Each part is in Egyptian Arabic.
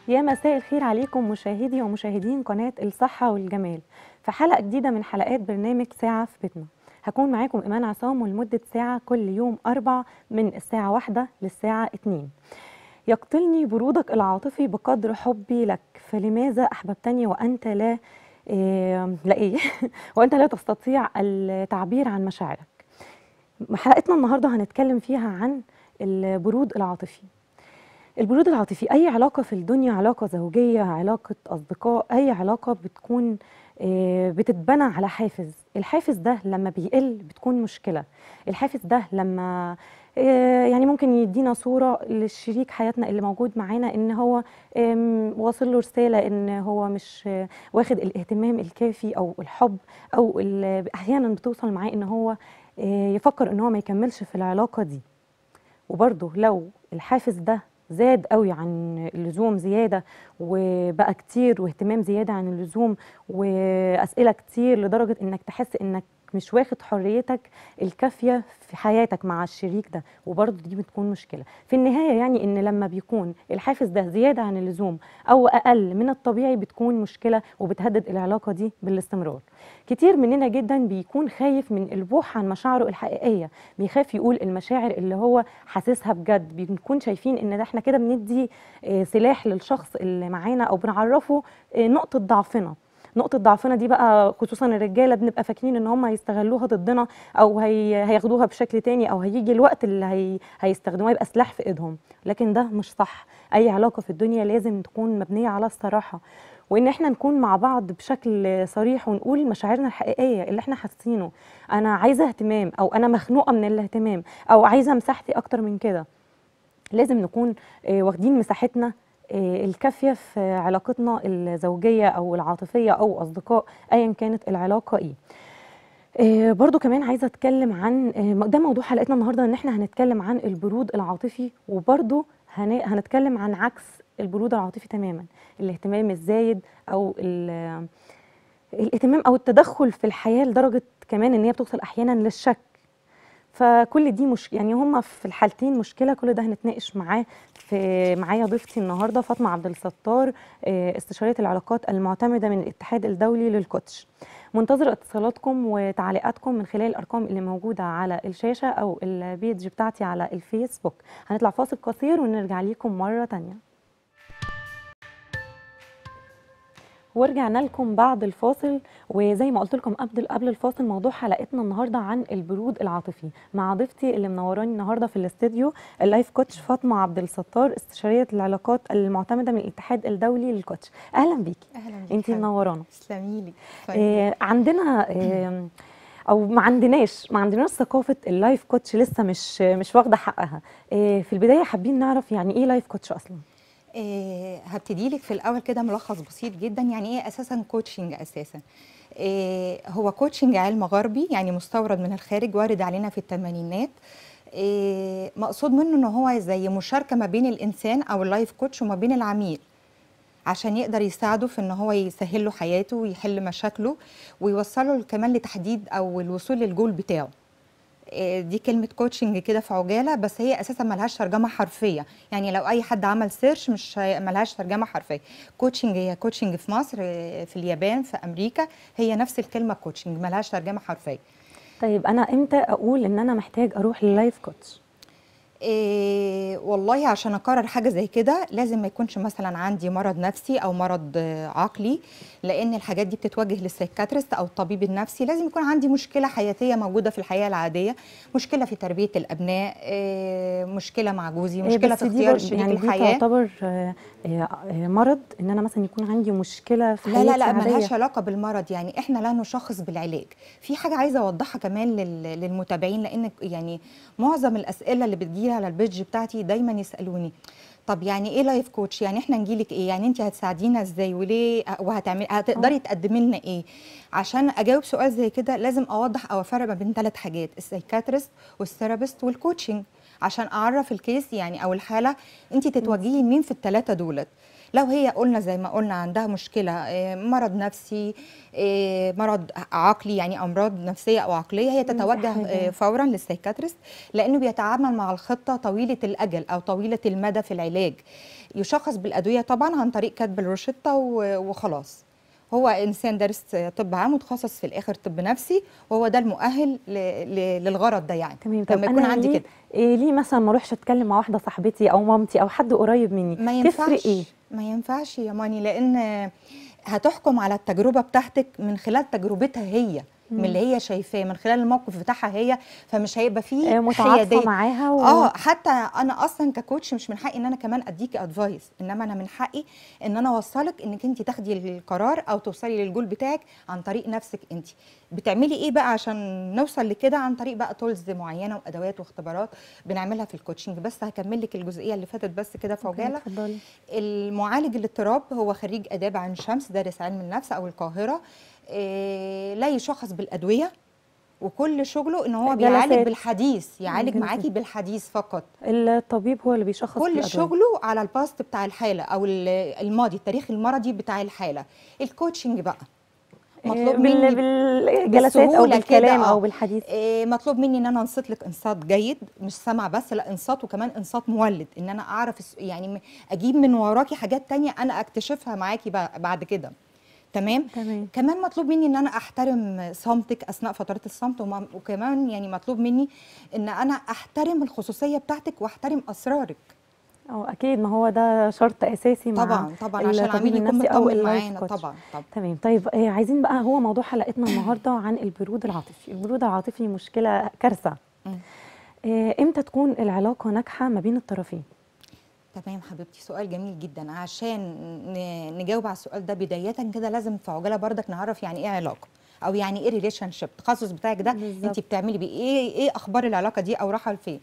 يا مساء الخير عليكم مشاهدي ومشاهدين قناة الصحة والجمال في حلقة جديدة من حلقات برنامج ساعة في بيتنا هكون معاكم إيمان عصام ولمدة ساعة كل يوم أربع من الساعة واحدة للساعة اتنين يقتلني برودك العاطفي بقدر حبي لك فلماذا أحببتني وأنت لا إيه لا إيه وأنت لا تستطيع التعبير عن مشاعرك حلقتنا النهاردة هنتكلم فيها عن البرود العاطفي البرود العاطفي اي علاقه في الدنيا علاقه زوجيه علاقه اصدقاء اي علاقه بتكون آه، بتتبنى على حافز الحافز ده لما بيقل بتكون مشكله الحافز ده لما آه، يعني ممكن يدينا صوره للشريك حياتنا اللي موجود معانا ان هو آم، واصل له رساله ان هو مش آه، واخد الاهتمام الكافي او الحب او ال- احيانا بتوصل معاه ان هو آه، يفكر ان هو ما يكملش في العلاقه دي وبرضه لو الحافز ده زاد قوي عن اللزوم زيادة وبقى كتير واهتمام زيادة عن اللزوم وأسئلة كتير لدرجة إنك تحس إنك مش واخد حريتك الكافية في حياتك مع الشريك ده وبرضه دي بتكون مشكلة في النهاية يعني إن لما بيكون الحافز ده زيادة عن اللزوم أو أقل من الطبيعي بتكون مشكلة وبتهدد العلاقة دي بالاستمرار كتير مننا جدا بيكون خايف من البوح عن مشاعره الحقيقية بيخاف يقول المشاعر اللي هو حاسسها بجد بنكون شايفين ان ده احنا كده بندي آه، سلاح للشخص اللي معانا او بنعرفه آه، نقطة ضعفنا نقطة ضعفنا دي بقى خصوصا الرجالة بنبقى فاكرين ان هم هيستغلوها ضدنا او هي هياخدوها بشكل تاني او هيجي الوقت اللي هي هيستخدموها يبقى سلاح في ايدهم لكن ده مش صح اي علاقة في الدنيا لازم تكون مبنية على الصراحة وان احنا نكون مع بعض بشكل صريح ونقول مشاعرنا الحقيقيه اللي احنا حاسينه انا عايزه اهتمام او انا مخنوقه من الاهتمام او عايزه مساحتي اكتر من كده لازم نكون آه، واخدين مساحتنا آه، الكافيه في علاقتنا الزوجيه او العاطفيه او اصدقاء ايا كانت العلاقه ايه آه، برضو كمان عايزه اتكلم عن آه، ده موضوع حلقتنا النهارده ان احنا هنتكلم عن البرود العاطفي وبرضو هن- هنتكلم عن عكس البرود العاطفي تماما الاهتمام الزايد او ال- الاهتمام او التدخل في الحياه لدرجه كمان ان هي بتوصل احيانا للشك فكل دي مش يعني هما في الحالتين مشكله كل ده هنتناقش معاه في معايا ضيفتي النهارده فاطمه عبد الستار آه، استشاريه العلاقات المعتمده من الاتحاد الدولي للكوتش منتظر اتصالاتكم وتعليقاتكم من خلال الارقام اللي موجوده على الشاشه او البيج بتاعتي على الفيسبوك هنطلع فاصل قصير ونرجع ليكم مره تانية ورجعنا لكم بعد الفاصل وزي ما قلت لكم قبل قبل الفاصل موضوع حلقتنا النهارده عن البرود العاطفي مع ضيفتي اللي منوراني النهارده في الاستديو اللايف كوتش فاطمه عبد الستار استشاريه العلاقات المعتمده من الاتحاد الدولي للكوتش اهلا بيكي اهلا بيك انت حبيبتي. منورانا تسلمي لي آه عندنا آه او ما عندناش ما عندناش ثقافه اللايف كوتش لسه مش مش واخده حقها آه في البدايه حابين نعرف يعني ايه لايف كوتش اصلا إيه هبتدي لك في الاول كده ملخص بسيط جدا يعني ايه اساسا كوتشنج اساسا إيه هو كوتشنج علم غربي يعني مستورد من الخارج وارد علينا في الثمانينات إيه مقصود منه ان هو زي مشاركه ما بين الانسان او اللايف كوتش وما بين العميل عشان يقدر يساعده في ان هو يسهل له حياته ويحل مشاكله ويوصله كمان لتحديد او الوصول للجول بتاعه إيه دي كلمة كوتشنج كده في عجالة بس هي أساسا ملهاش ترجمة حرفية يعني لو أي حد عمل سيرش مش هي- ملهاش ترجمة حرفية كوتشنج هي كوتشنج في مصر إيه، في اليابان في أمريكا هي نفس الكلمة كوتشنج ملهاش ترجمة حرفية طيب انا امتى اقول ان انا محتاج اروح للايف كوتش إيه والله عشان اقرر حاجه زي كده لازم ما يكونش مثلا عندي مرض نفسي او مرض آه، عقلي لان الحاجات دي بتتوجه للسايكاتريست او الطبيب النفسي لازم يكون عندي مشكله حياتيه موجوده في الحياه العاديه مشكله في تربيه الابناء إيه مشكله مع جوزي إيه مشكله بس في دي اختيار برضه شريك يعني دي الحياه تعتبر آه، آه، آه، مرض ان انا مثلا يكون عندي مشكله في لا حياتي لا لا عادية. ملهاش علاقه بالمرض يعني احنا لا نشخص بالعلاج في حاجه عايزه اوضحها كمان لل- للمتابعين لان يعني معظم الاسئله اللي بتجيلي على البيج بتاعتي دايما يسالوني طب يعني ايه لايف كوتش يعني احنا نجيلك ايه يعني انت هتساعدينا ازاي وليه وهتعملي هتقدري تقدمي لنا ايه عشان اجاوب سؤال زي كده لازم اوضح او افرق ما بين ثلاث حاجات السايكاتريست والثيرابيست والكوتشنج عشان اعرف الكيس يعني او الحاله انت تتوجهي لمين في الثلاثه دولت لو هي قلنا زي ما قلنا عندها مشكله آه، مرض نفسي آه، مرض عقلي يعني امراض نفسيه او عقليه هي تتوجه حاجة. آه، فورا للسايكاتريست لانه بيتعامل مع الخطه طويله الاجل او طويله المدى في العلاج يشخص بالادويه طبعا عن طريق كتب الروشته و- وخلاص هو انسان دارس طب عام وتخصص في الاخر طب نفسي وهو ده المؤهل ل- ل- للغرض ده يعني تمام طب لما يكون انا عندي ليه كده إيه ليه مثلا ما اروحش اتكلم مع واحده صاحبتي او مامتي او حد قريب مني ما تفرق ينفعش ايه ما ينفعش يا ماني لان هتحكم على التجربه بتاعتك من خلال تجربتها هي من اللي هي شايفاه من خلال الموقف بتاعها هي فمش هيبقى فيه آه، متعاطفه حياديه معاها و... اه حتى انا اصلا ككوتش مش من حقي ان انا كمان اديكي ادفايس انما انا من حقي ان انا اوصلك انك انت تاخدي القرار او توصلي للجول بتاعك عن طريق نفسك انت بتعملي ايه بقى عشان نوصل لكده عن طريق بقى تولز معينه وادوات واختبارات بنعملها في الكوتشنج بس هكمل لك الجزئيه اللي فاتت بس كده في أوكي، عجاله اتفضلي المعالج الاضطراب هو خريج اداب عين شمس دارس علم النفس او القاهره إيه لا يشخص بالادويه وكل شغله ان هو جلسات. بيعالج بالحديث يعالج جلسات. معاكي بالحديث فقط الطبيب هو اللي بيشخص كل الأدوية. شغله على الباست بتاع الحاله او ال- الماضي التاريخ المرضي بتاع الحاله الكوتشنج بقى مطلوب إيه، بال... مني بالجلسات او بالسهولة كده، بالكلام آه. او بالحديث إيه، مطلوب مني ان انا انصت لك انصات جيد مش سمع بس لا انصات وكمان انصات مولد ان انا اعرف الس- يعني م- اجيب من وراكي حاجات تانية انا اكتشفها معاكي بع- بعد كده تمام تمام كمان مطلوب مني ان انا احترم صمتك اثناء فترات الصمت وما- وكمان يعني مطلوب مني ان انا احترم الخصوصيه بتاعتك واحترم اسرارك اه اكيد ما هو ده شرط اساسي مع طبعا طبعا عشان الطبيب العميل يكون النفسي أو مطمن اللايف معانا كوتش. طبعا طبعا تمام طيب آه عايزين بقى هو موضوع حلقتنا النهارده عن البرود العاطفي البرود العاطفي مشكله كارثه مم. آه امتى تكون العلاقه ناجحه ما بين الطرفين تمام حبيبتي سؤال جميل جدا عشان ن- نجاوب على السؤال ده بداية كده لازم في عجالة بردك نعرف يعني ايه علاقة او يعني ايه ريليشن شيب التخصص بتاعك ده بالظبط. انت بتعملي بيه ايه ايه اخبار العلاقة دي او رايحة لفين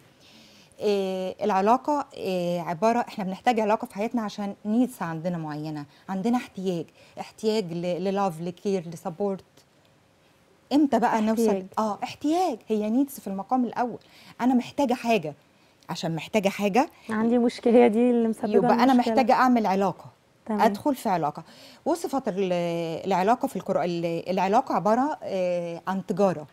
إيه العلاقة إيه عبارة احنا بنحتاج علاقة في حياتنا عشان نيدز عندنا معينة عندنا احتياج احتياج للاف لكير لسبورت امتى بقى نوصل احتياج. اه احتياج هي نيدز في المقام الاول انا محتاجة حاجة عشان محتاجة حاجة عندي مشكله هي دي اللي مسببه يبقى انا المشكلة. محتاجه اعمل علاقه تمام. ادخل في علاقه وصفت ال- العلاقه في القران العلاقه عباره آه، عن تجاره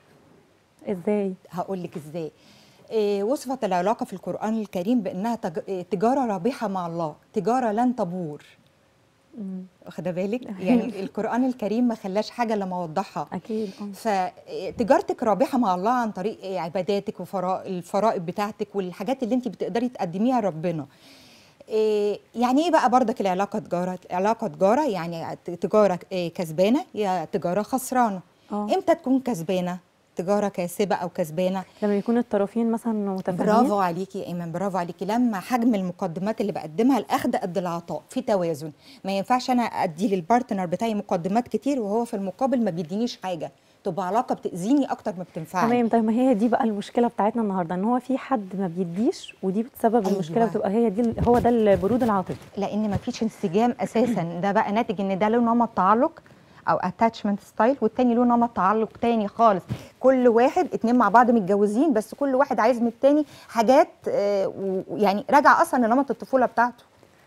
ازاي هقول لك ازاي آه، وصفت العلاقه في القران الكريم بانها تج- آه، تجاره رابحه مع الله تجاره لن تبور مم. واخده بالك يعني القران الكريم ما خلاش حاجه لما وضحها اكيد اه فتجارتك رابحه مع الله عن طريق عباداتك والفرائض بتاعتك والحاجات اللي انت بتقدري تقدميها لربنا إيه، يعني ايه بقى بردك العلاقه تجاره علاقه تجاره يعني تجاره إيه، كسبانه يا تجاره خسرانه اه امتى تكون كسبانه تجاره كاسبه او كسبانه لما يكون الطرفين مثلا متفاهمين برافو عليكي يا ايمان برافو عليكي لما حجم المقدمات اللي بقدمها الاخذ قد العطاء في توازن ما ينفعش انا ادي للبارتنر بتاعي مقدمات كتير وهو في المقابل ما بيدينيش حاجه تبقى علاقه بتاذيني اكتر ما بتنفعني تمام طيب ما هي دي بقى المشكله بتاعتنا النهارده ان هو في حد ما بيديش ودي بتسبب أيوة. المشكله بتبقى هي دي هو ده البرود العاطفي لان مفيش انسجام اساسا ده بقى ناتج ان ده له نمط تعلق او اتاتشمنت ستايل والتاني له نمط تعلق تاني خالص كل واحد اتنين مع بعض متجوزين بس كل واحد عايز من التاني حاجات آه، ويعني راجع اصلا لنمط الطفوله بتاعته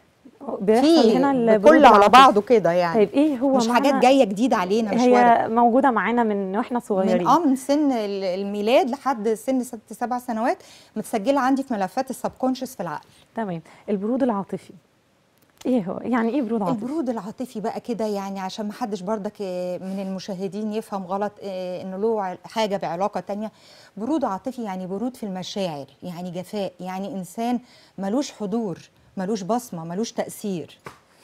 بيحصل هنا في البرود كله على العاطفي. بعضه كده يعني طيب ايه هو مش معنى- حاجات جايه جديده علينا مش وارد هي موجوده معانا من واحنا صغيرين من اه من سن ال- الميلاد لحد سن ست سبع سنوات متسجله عندي في ملفات السبكونشس في العقل تمام البرود العاطفي ايه هو يعني ايه برود عاطفي البرود العاطفي بقى كده يعني عشان ما حدش بردك آه، من المشاهدين يفهم غلط آه، انه له ع- حاجه بعلاقه تانية برود عاطفي يعني برود في المشاعر يعني جفاء يعني انسان ملوش حضور ملوش بصمه ملوش تاثير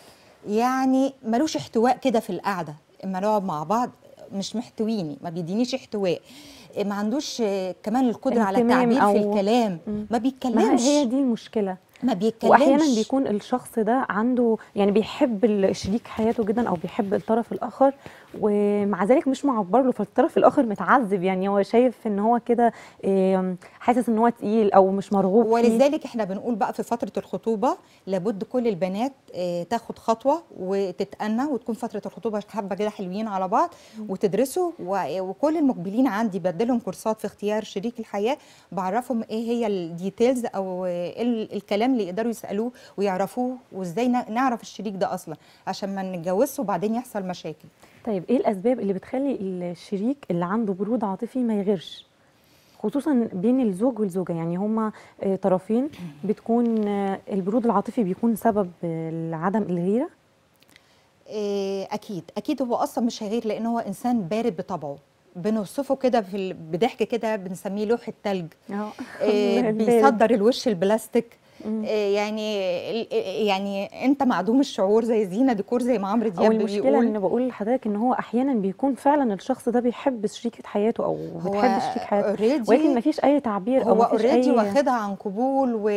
يعني ملوش احتواء كده في القعده اما نقعد مع بعض مش محتويني ما بيدينيش احتواء آه، ما عندوش آه، كمان القدره على اهتمام التعبير في أو- الكلام مم. ما ما بيتكلمش هي دي المشكله ما بيتكلمش واحيانا بيكون الشخص ده عنده يعني بيحب ال- شريك حياته جدا او بيحب الطرف الاخر ومع ذلك مش معبر له فالطرف الاخر متعذب يعني هو شايف ان هو كده إيه، حاسس ان هو تقيل او مش مرغوب فيه ولذلك احنا بنقول بقى في فتره الخطوبه لابد كل البنات آه، تاخد خطوه وتتأنى وتكون فتره الخطوبه حبه كده حلوين على بعض وتدرسوا و- وكل المقبلين عندي بدلهم كورسات في اختيار شريك الحياه بعرفهم ايه هي الديتيلز او آه، ال- الكلام المكان اللي يقدروا يسالوه ويعرفوه وازاي ن- نعرف الشريك ده اصلا عشان ما نتجوزش وبعدين يحصل مشاكل طيب ايه الاسباب اللي بتخلي الشريك اللي عنده برود عاطفي ما يغيرش خصوصا بين الزوج والزوجه يعني هما آه، طرفين بتكون آه، البرود العاطفي بيكون سبب آه، عدم الغيره إيه، اكيد اكيد هو اصلا مش هيغير لان هو انسان بارد بطبعه بنوصفه كده في ال- بضحك كده بنسميه لوحه تلج اه إيه، البارد. بيصدر الوش البلاستيك مم. إيه، يعني ال- إيه، يعني انت معدوم الشعور زي زينه ديكور زي ما عمرو او دياب المشكله بيقول ان بقول لحضرتك ان هو احيانا بيكون فعلا الشخص ده بيحب شريكه حياته او بتحب شريك حياته already ولكن ما فيش اي تعبير او هو ما فيش اوريدي اي واخدها عن قبول و...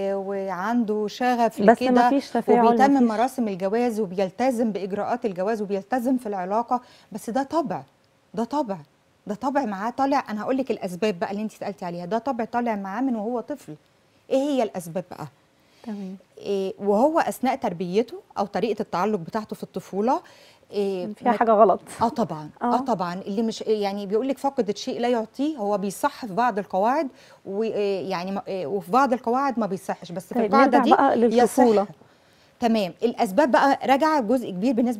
وعنده شغف بس لكده ما فيش تفاعل ما وبيتمم فيش مراسم الجواز وبيلتزم باجراءات الجواز وبيلتزم في العلاقه بس ده طبع ده طبع ده طبع معاه طالع انا هقول لك الاسباب بقى اللي انت سالتي عليها ده طبع طالع معاه من وهو طفل ايه هي الاسباب بقى تمام إيه وهو اثناء تربيته او طريقه التعلق بتاعته في الطفوله إيه فيها ما- حاجه غلط اه طبعا اه, آه. طبعا اللي مش يعني بيقول لك فقد الشيء لا يعطيه هو بيصح في بعض القواعد ويعني وفي بعض بعض ما بيصحش بس في طيب القاعده نرجع دي بقى للطفوله يصح. تمام الاسباب بقى راجعه جزء كبير بنسبه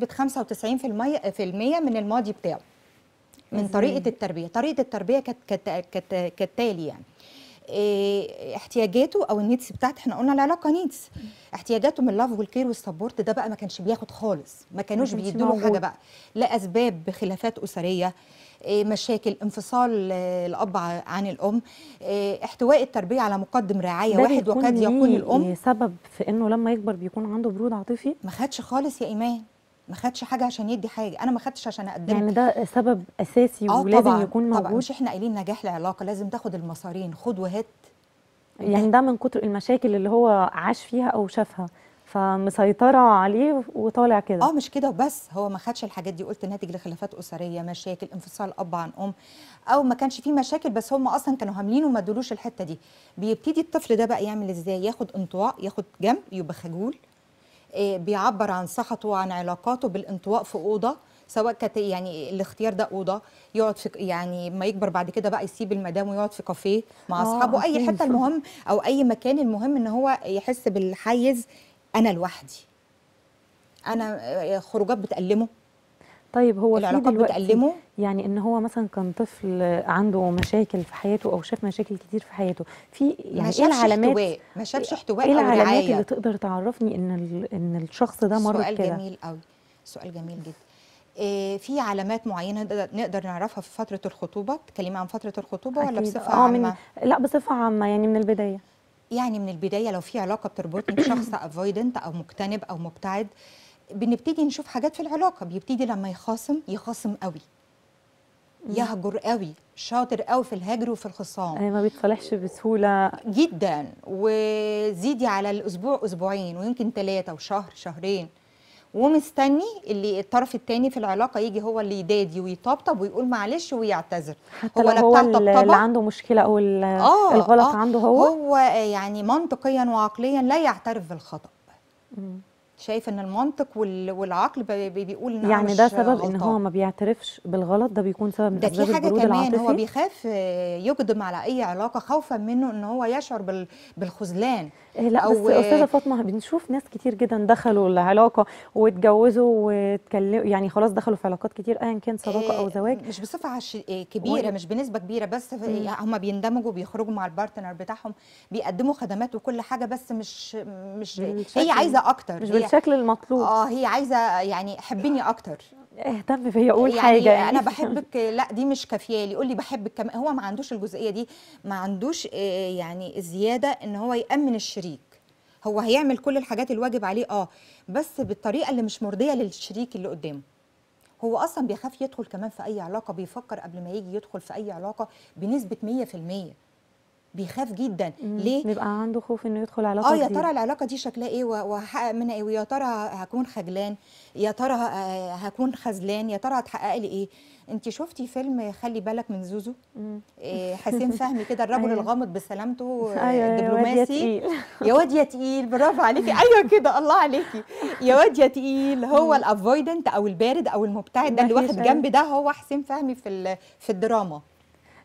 95% في المية من الماضي بتاعه من إزاي؟ طريقه التربيه طريقه التربيه كانت كت- كت- كالتالي يعني إيه، احتياجاته او النيدز بتاعت احنا قلنا العلاقه نيدز احتياجاته من اللاف والكير والسبورت ده بقى ما كانش بياخد خالص ما كانوش كانش بيدوا له حاجه موجود. بقى لا اسباب خلافات اسريه إيه، مشاكل انفصال آه، الاب ع- عن الام إيه، احتواء التربيه على مقدم رعايه ده واحد بيكون وقد يكون ليه الام سبب في انه لما يكبر بيكون عنده برود عاطفي ما خدش خالص يا ايمان ما خدش حاجه عشان يدي حاجه انا ما خدتش عشان اقدم يعني ده سبب اساسي اه ولازم طبعا يكون طبعا موجود مش احنا قايلين نجاح العلاقه لازم تاخد المسارين خد وهات يعني ده من كتر المشاكل اللي هو عاش فيها او شافها فمسيطره عليه وطالع كده اه مش كده وبس هو ما خدش الحاجات دي قلت ناتج لخلافات اسريه مشاكل انفصال اب عن ام او ما كانش فيه مشاكل بس هم اصلا كانوا هاملين وما ادولوش الحته دي بيبتدي الطفل ده بقى يعمل ازاي ياخد انطواء ياخد جنب يبقى خجول آه بيعبر عن سخطه وعن علاقاته بالانطواء في اوضه سواء كانت يعني الاختيار ده اوضه يقعد في يعني ما يكبر بعد كده بقى يسيب المدام ويقعد في كافيه مع آه، اصحابه اي أكيد. حته المهم او اي مكان المهم ان هو يحس بالحيز انا لوحدي انا آه، خروجات بتألمه طيب هو في العلاقات دلوقتي بتألمه يعني ان هو مثلا كان طفل عنده مشاكل في حياته او شاف مشاكل كتير في حياته في ما يعني ايه شافش العلامات احتواء ما شافش احتواء ايه او العلامات رعايه اللي تقدر تعرفني ان ال- ان الشخص ده مر سؤال بكده جميل قوي سؤال جميل جدا إيه في علامات معينه نقدر- نقدر نعرفها في فتره الخطوبه تكلمي عن فتره الخطوبه ولا أكيد. بصفه اه من عامه لا بصفه عامه يعني من البدايه يعني من البدايه لو في علاقه بتربطني بشخص افويدنت او مجتنب او مبتعد بنبتدي نشوف حاجات في العلاقه بيبتدي لما يخاصم يخاصم قوي يهجر قوي شاطر قوي في الهجر وفي الخصام آه، ما بيتصالحش بسهوله جدا وزيدي على الاسبوع اسبوعين ويمكن ثلاثه وشهر شهرين ومستني اللي الطرف الثاني في العلاقه يجي هو اللي يدادي ويطبطب ويقول معلش ويعتذر حتى هو لو لا هو بتاع ال- اللي طبطبه عنده مشكله او ال- اه الغلط آه عنده هو هو يعني منطقيا وعقليا لا يعترف بالخطا مم. شايف ان المنطق وال- والعقل بي- بي- بيقول ان أنا يعني مش ده سبب ان غلطان. هو ما بيعترفش بالغلط ده بيكون سبب من ده اسباب في حاجه البرود كمان هو العاطفي بيخاف آه، يقدم على اي علاقه خوفا منه ان هو يشعر بال- بالخذلان إيه لا أو- بس استاذه فاطمه بنشوف ناس كتير جدا دخلوا العلاقه واتجوزوا واتكلموا يعني خلاص دخلوا في علاقات كتير ايا كان صداقه او آه، زواج مش بصفه عش... آه، كبيره و- مش بنسبه كبيره بس مم. هم بيندمجوا بيخرجوا مع البارتنر بتاعهم بيقدموا خدمات وكل حاجه بس مش مش بالشكل- هي عايزه اكتر مش هي بالشكل المطلوب اه هي عايزه يعني حبيني اكتر اهتم فيا اقول يعني حاجه يعني انا بحبك لا دي مش كافيه لي يقول لي بحبك كمان هو ما عندوش الجزئيه دي ما عندوش آه، يعني الزياده ان هو يامن الشريك هو هيعمل كل الحاجات الواجب عليه اه بس بالطريقه اللي مش مرضيه للشريك اللي قدامه هو اصلا بيخاف يدخل كمان في اي علاقه بيفكر قبل ما يجي يدخل في اي علاقه بنسبه 100% بيخاف جدا مم. ليه بيبقى عنده خوف انه يدخل علاقه اه يا جديدة. ترى العلاقه دي شكلها ايه و- وهحقق منها ايه ويا ترى هكون خجلان يا ترى ه- هكون خذلان يا ترى هتحقق لي ايه انت شفتي فيلم خلي بالك من زوزو مم. إيه حسين فهمي كده الرجل أيوة. الغامض بسلامته آه، ايوه يا واد يا الدبلوماسي تقيل يا واد يا تقيل برافو عليكي ايوه كده الله عليكي يا واد يا تقيل هو الافويدنت او البارد او المبتعد ده اللي مفيش واخد أي- جنب ده هو حسين فهمي في ال- في الدراما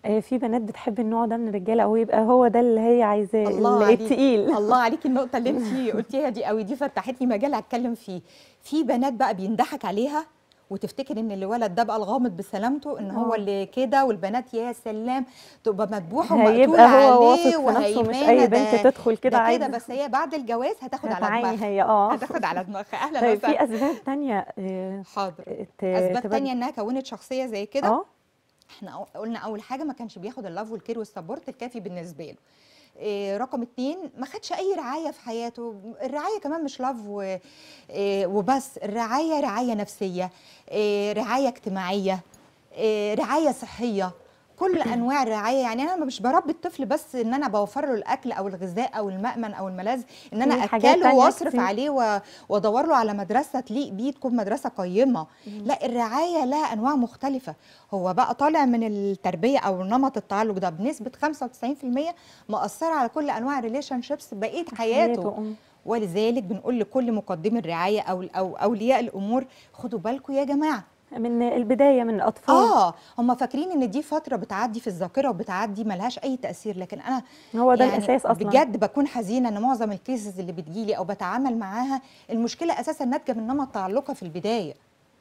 آه، في بنات بتحب النوع ده من الرجاله او يبقى هو ده اللي هي عايزاه الله ال- عليك. التقيل الله عليك النقطة اللي انت قلتيها دي قوي دي فتحت لي مجال هتكلم فيه في بنات بقى بيندحك عليها وتفتكر ان الولد ده بقى الغامض بسلامته ان هو آه. اللي كده والبنات يا سلام تبقى مذبوحه هيبقى ومقتوله هو عليه واثق في نفسه مش وهيمانة اي ده- بنت تدخل كده ده عايزه كده بس هي بعد الجواز هتاخد على هتعاني دماغها هي اه هتاخد على دماغها اهلا طيب في وسهلا اسباب تانية آه، حاضر ت- اسباب تبد- تانية انها كونت شخصيه زي كده اه احنا أو- قلنا اول حاجه ما كانش بياخد اللاف والكير والسبورت الكافي بالنسبه له إيه رقم اتنين ما خدش اي رعايه في حياته الرعايه كمان مش لاف و- إيه وبس الرعايه رعايه نفسيه إيه رعايه اجتماعيه إيه رعايه صحيه كل انواع الرعايه يعني انا مش بربي الطفل بس ان انا بوفر له الاكل او الغذاء او المأمن او الملاذ ان انا في حاجات اكله تانية واصرف كتير. عليه و- وادور له على مدرسه تليق بيه تكون مدرسه قيمه لا الرعايه لها انواع مختلفه هو بقى طالع من التربيه او نمط التعلق ده بنسبه 95% مأثره على كل انواع الريليشن شيبس بقيه حياته أم. ولذلك بنقول لكل مقدمي الرعايه او او اولياء الامور خدوا بالكم يا جماعه من البدايه من الاطفال اه هم فاكرين ان دي فتره بتعدي في الذاكره وبتعدي ملهاش اي تاثير لكن انا هو ده يعني الاساس اصلا بجد بكون حزينه ان معظم الكيسز اللي بتجيلي او بتعامل معاها المشكله اساسا ناتجه من نمط تعلقها في البدايه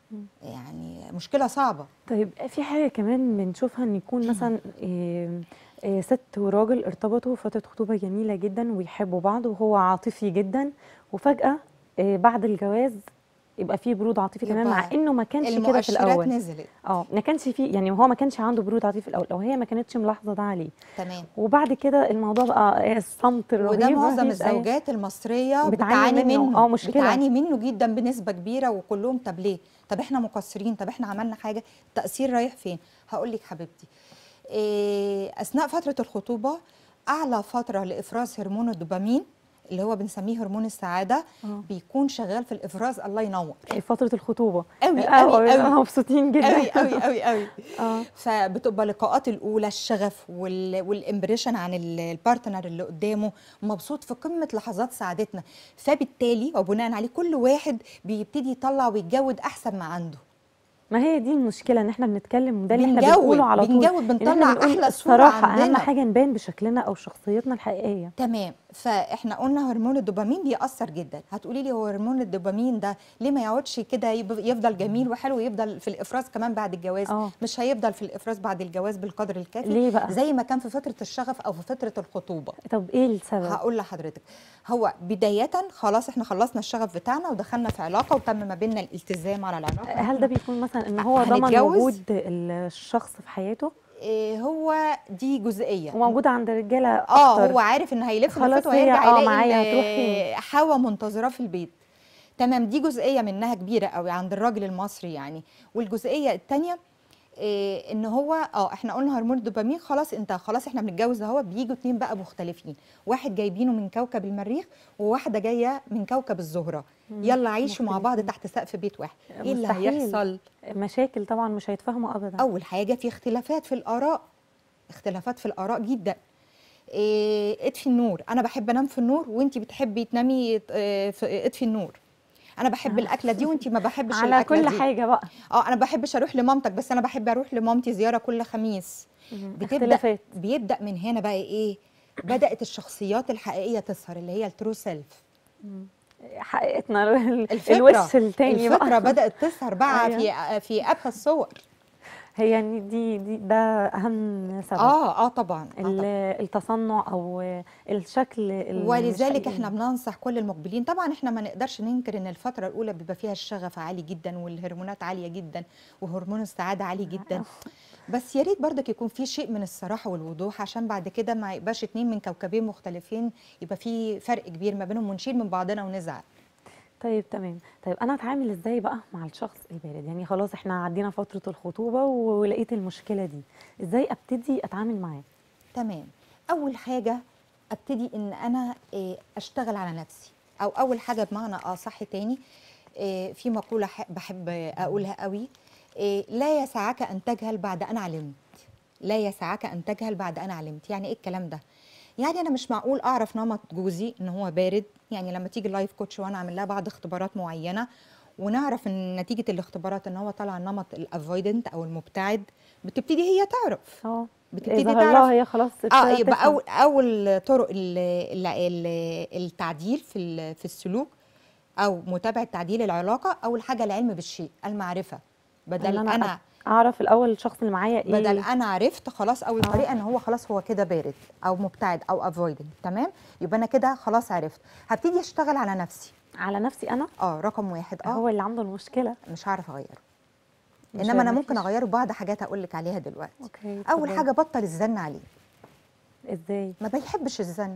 يعني مشكله صعبه طيب في حاجة كمان بنشوفها ان يكون مثلا إيه إيه ست وراجل ارتبطوا فترة خطوبة جميلة جدا ويحبوا بعض وهو عاطفي جدا وفجأة إيه بعد الجواز يبقى فيه برود عاطفي كمان مع يبقى انه ما كانش كده في المؤشرات الاول نزلت اه ما كانش فيه يعني هو ما كانش عنده برود عاطفي في الاول او هي ما كانتش ملاحظة ده عليه تمام وبعد كده الموضوع بقى إيه الصمت الرهيب وده معظم مفيش أي- الزوجات المصريه بتعاني بتعاني منه. منه آه، مشكلة. بتعاني منه جدا بنسبه كبيره وكلهم طب ليه طب احنا مقصرين طب احنا عملنا حاجه التاثير رايح فين هقول لك حبيبتي إيه اثناء فتره الخطوبه اعلى فتره لافراز هرمون الدوبامين اللي هو بنسميه هرمون السعاده آه. بيكون شغال في الافراز الله ينور فترة الخطوبة قوي آه، قوي آه، قوي مبسوطين جدا قوي قوي قوي قوي اه فبتبقى اللقاءات الاولى الشغف وال... والامبريشن عن ال- البارتنر اللي قدامه مبسوط في قمه لحظات سعادتنا فبالتالي وبناء عليه كل واحد بيبتدي يطلع ويتجود احسن ما عنده ما هي دي المشكله ان احنا بنتكلم وده اللي احنا بنجود- بنقوله على طول بنجود، إن إحنا بنطلع بنقول أحلى صورة الصراحه اهم عندنا. حاجه نبان بشكلنا او شخصيتنا الحقيقيه تمام فاحنا قلنا هرمون الدوبامين بيأثر جدا هتقولي لي هو هرمون الدوبامين ده ليه ما يقعدش كده يب- يفضل جميل وحلو ويفضل في الافراز كمان بعد الجواز آه. مش هيفضل في الافراز بعد الجواز بالقدر الكافي ليه بقى؟ زي ما كان في فتره الشغف او في فتره الخطوبه طب ايه السبب هقول لحضرتك هو بداية خلاص احنا خلصنا الشغف بتاعنا ودخلنا في علاقة وتم ما بيننا الالتزام على العلاقة هل ده بيكون مثلا ان هو ضمن هنتجوز؟ وجود الشخص في حياته إيه هو دي جزئية وموجود عند الرجاله اه اكتر هو عارف ان هيلف خلاص لفته هي وهيرجع آه يلاقي معايا ال- هتروح فين؟ حواء منتظراه في البيت تمام دي جزئية منها كبيرة قوي عند الراجل المصري يعني والجزئية التانية إيه ان هو اه احنا قلنا هرمون الدوبامين خلاص انت خلاص احنا بنتجوز اهو بيجوا اتنين بقى مختلفين واحد جايبينه من كوكب المريخ وواحده جايه من كوكب الزهره يلا عيشوا مع بعض مختلفين. تحت سقف بيت واحد ايه اللي مستحيل. هيحصل مشاكل طبعا مش هيتفاهموا ابدا اول حاجه في اختلافات في الاراء اختلافات في الاراء جدا إيه اطفي النور انا بحب انام في النور وانت بتحبي تنامي آه، في اطفي النور انا بحب الاكله دي وانت ما بحبش على الاكله كل دي حاجه بقى اه انا بحبش اروح لمامتك بس انا بحب اروح لمامتي زياره كل خميس بتبدا اختلافات بيبدا من هنا بقى ايه بدات الشخصيات الحقيقيه تظهر اللي هي الترو سيلف حقيقتنا ال- الفكره الوش التاني الفكره بقى بدات تظهر بقى أيوة. في في ابهى الصور هي يعني دي دي ده اهم سبب اه اه طبعا, آه ال- طبعا. التصنع او الشكل ال- ولذلك مش احنا حقيقي. بننصح كل المقبلين طبعا احنا ما نقدرش ننكر ان الفتره الاولى بيبقى فيها الشغف عالي جدا والهرمونات عاليه جدا وهرمون السعاده عالي جدا بس يا ريت برضك يكون في شيء من الصراحه والوضوح عشان بعد كده ما يبقاش اتنين من كوكبين مختلفين يبقى في فرق كبير ما بينهم ونشيل من بعضنا ونزعل طيب تمام طيب انا اتعامل ازاي بقى مع الشخص البارد يعني خلاص احنا عدينا فتره الخطوبه ولقيت المشكله دي ازاي ابتدي اتعامل معاه تمام اول حاجه ابتدي ان انا إيه، اشتغل على نفسي او اول حاجه بمعنى اصح تاني إيه، في مقوله ح- بحب اقولها قوي إيه، لا يسعك ان تجهل بعد ان علمت لا يسعك ان تجهل بعد ان علمت يعني ايه الكلام ده يعني انا مش معقول اعرف نمط جوزي ان هو بارد يعني لما تيجي اللايف كوتش وانا اعمل لها بعض اختبارات معينه ونعرف ان نتيجه الاختبارات ان هو طلع النمط الافويدنت او المبتعد بتبتدي هي تعرف اه بتبتدي ظهر تعرف لها هي خلاص اه ابتدت يبقى تفهم. اول اول طرق ال- ال- ال- التعديل في ال- في السلوك او متابعه تعديل العلاقه اول حاجه العلم بالشيء المعرفه بدل إن انا, انا اعرف الاول الشخص اللي معايا ايه بدل انا عرفت خلاص اول آه. طريقه ان هو خلاص هو كده بارد او مبتعد او افويدنج تمام يبقى انا كده خلاص عرفت هبتدي اشتغل على نفسي على نفسي انا اه رقم واحد اه هو اللي عنده المشكله مش هعرف اغيره مش انما انا هيبقى ممكن فيش- اغيره بعض حاجات هقول لك عليها دلوقتي اوكي اول اتفضلي. حاجه بطل الزن عليه ازاي ما بيحبش الزن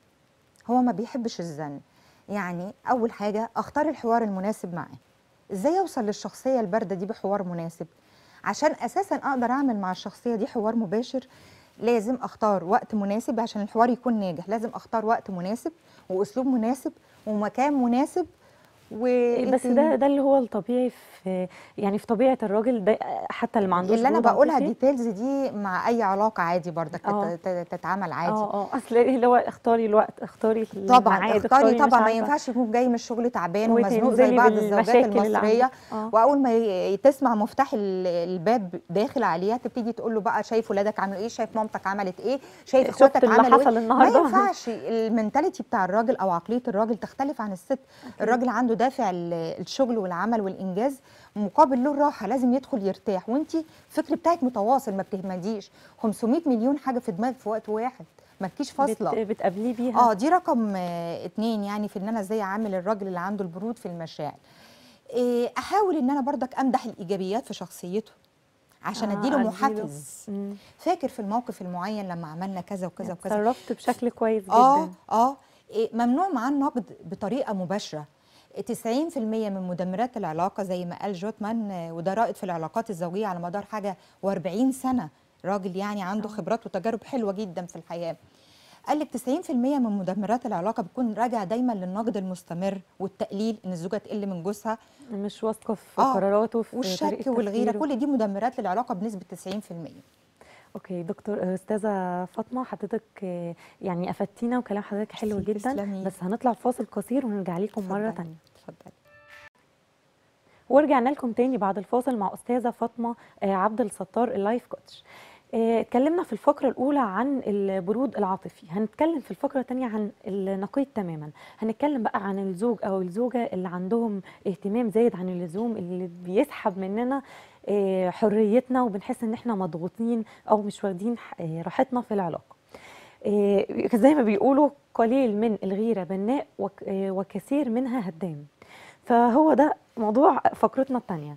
هو ما بيحبش الزن يعني اول حاجه اختار الحوار المناسب معاه ازاي اوصل للشخصيه البارده دي بحوار مناسب عشان اساسا اقدر اعمل مع الشخصيه دي حوار مباشر لازم اختار وقت مناسب عشان الحوار يكون ناجح لازم اختار وقت مناسب واسلوب مناسب ومكان مناسب و بس ده ده اللي هو الطبيعي في يعني في طبيعه الراجل ده حتى اللي ما عندوش اللي انا برود بقولها عاطفي. ديتيلز دي مع اي علاقه عادي برضك آه. تت- تت- تتعمل عادي اه اه اصل اللي هو اختاري الوقت اختاري طبعا الميعاد، اختاري مش طبعا ما عارفة. ينفعش يكون جاي من الشغل تعبان ومزنوق زي وتنزلي بعض الزوجات بالمشاكل اللي المصريه عندك. آه. واول ما ي- تسمع مفتاح ال- الباب داخل عليها تبتدي تقول له بقى شايف ولادك عملوا ايه شايف مامتك عملت ايه شايف شفت اخواتك اللي عملوا حصل ايه النهاردة؟ ما ينفعش المنتاليتي بتاع الراجل او عقليه الراجل تختلف عن الست الراجل عنده دافع ال- الشغل والعمل والانجاز مقابل له الراحه لازم يدخل يرتاح وانت الفكر بتاعك متواصل ما بتهمديش 500 مليون حاجه في دماغك في وقت واحد ما تكيش فاصله بت... بتقابليه بيها اه دي رقم آه اتنين يعني في ان انا ازاي اعامل الراجل اللي عنده البرود في المشاعر إيه احاول ان انا برضك امدح الايجابيات في شخصيته عشان آه، اديله أديله. محفز مم. فاكر في الموقف المعين لما عملنا كذا وكذا وكذا اتصرفت بشكل كويس جدا اه اه إيه ممنوع معاه النقد بطريقه مباشره 90% من مدمرات العلاقه زي ما قال جوتمان آه، وده رائد في العلاقات الزوجيه على مدار حاجه و40 سنه راجل يعني عنده خبرات وتجارب حلوه جدا في الحياه قال لك 90% من مدمرات العلاقه بتكون راجعه دايما للنقد المستمر والتقليل ان الزوجه تقل من جوزها مش واثقه في آه، قراراته في والشك طريقة والغيره تفكيره. كل دي مدمرات للعلاقه بنسبه 90% اوكي دكتور استاذه فاطمه حضرتك آه، يعني افدتينا وكلام حضرتك حلو ميرسي، جدا تسلمي. بس هنطلع فاصل قصير ونرجع لكم مره اتفضلي، تانية اتفضلي ورجعنا لكم تاني بعد الفاصل مع استاذه فاطمه آه، عبد الستار اللايف كوتش آه، اتكلمنا في الفقرة الأولى عن البرود العاطفي هنتكلم في الفقرة الثانية عن النقيض تماما هنتكلم بقى عن الزوج أو الزوجة اللي عندهم اهتمام زايد عن اللزوم اللي بيسحب مننا آه، حريتنا وبنحس ان احنا مضغوطين او مش واخدين آه، راحتنا في العلاقة آه، زي ما بيقولوا قليل من الغيرة بناء وك- آه، وكثير منها هدام فهو ده موضوع فقرتنا الثانية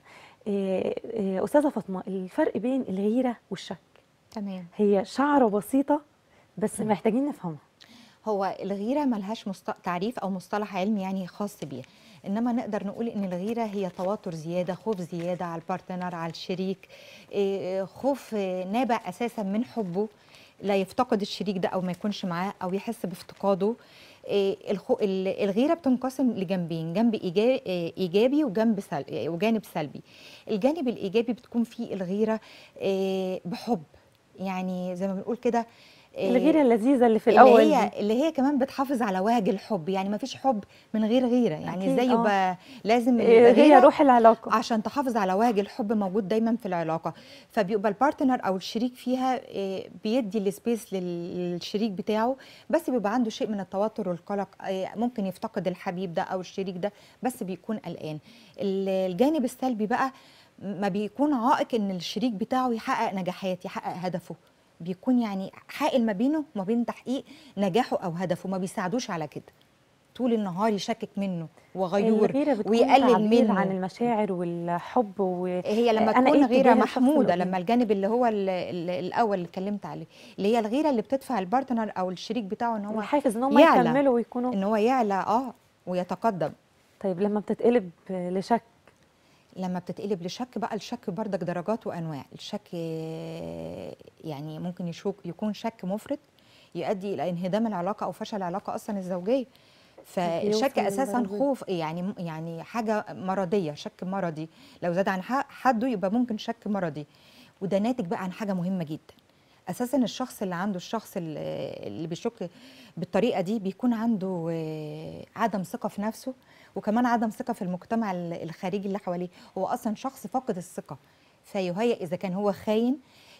أستاذة فاطمة الفرق بين الغيرة والشك تمام هي شعرة بسيطة بس محتاجين نفهمها هو الغيرة ملهاش مست... تعريف أو مصطلح علمي يعني خاص بيها إنما نقدر نقول إن الغيرة هي توتر زيادة خوف زيادة على البارتنر على الشريك إيه، خوف إيه، نابع أساسا من حبه لا يفتقد الشريك ده أو ما يكونش معاه أو يحس بافتقاده إيه، الخو... ال- الغيرة بتنقسم لجنبين جنب إيجا- إيه، إيجابي وجنب سل... إيه، وجانب سلبي الجانب الإيجابي بتكون فيه الغيرة إيه، بحب يعني زي ما بنقول كده إيه، الغيرة اللذيذة اللي في الأول اللي هي دي. اللي هي كمان بتحافظ على وهج الحب يعني ما فيش حب من غير غيره يعني أكيد، ازاي آه. يبقى لازم إيه، يبقى هي غيرة روح العلاقة عشان تحافظ على وهج الحب موجود دايما في العلاقه فبيبقى البارتنر او الشريك فيها إيه، بيدي السبيس لل- للشريك بتاعه بس بيبقى عنده شيء من التوتر والقلق إيه، ممكن يفتقد الحبيب ده او الشريك ده بس بيكون قلقان ال- الجانب السلبي بقى ما بيكون عائق ان الشريك بتاعه يحقق نجاحات يحقق هدفه بيكون يعني حائل ما بينه وما بين تحقيق نجاحه او هدفه ما بيساعدوش على كده طول النهار يشكك منه وغيور الغيرة بتكون ويقلل تعبير منه عن المشاعر والحب و... هي لما أنا تكون إيه غيره اتجاه الشخص اللي محموده قدامي؟ لما الجانب اللي هو ال ال الاول اللي اتكلمت عليه اللي هي الغيره اللي بتدفع البارتنر او الشريك بتاعه ان هو الحافز ان هم يعلى. يكملوا ويكونوا ان هو يعلى اه ويتقدم طيب لما بتتقلب لشك لما بتتقلب لشك بقى الشك بردك درجات وانواع الشك آه، يعني ممكن يشوك يكون شك مفرط يؤدي الى انهدام العلاقه او فشل العلاقه اصلا الزوجيه فالشك يوصل اساسا للدرجة دي. خوف يعني يعني حاجه مرضيه شك مرضي لو زاد عن ح- حده يبقى ممكن شك مرضي وده ناتج بقى عن حاجه مهمه جدا اساسا الشخص اللي عنده الشخص اللي اللي بيشك بالطريقه دي بيكون عنده آه، عدم ثقه في نفسه وكمان عدم ثقه في المجتمع ال- الخارجي اللي حواليه هو اصلا شخص فاقد الثقه فيهيأ اذا كان هو خاين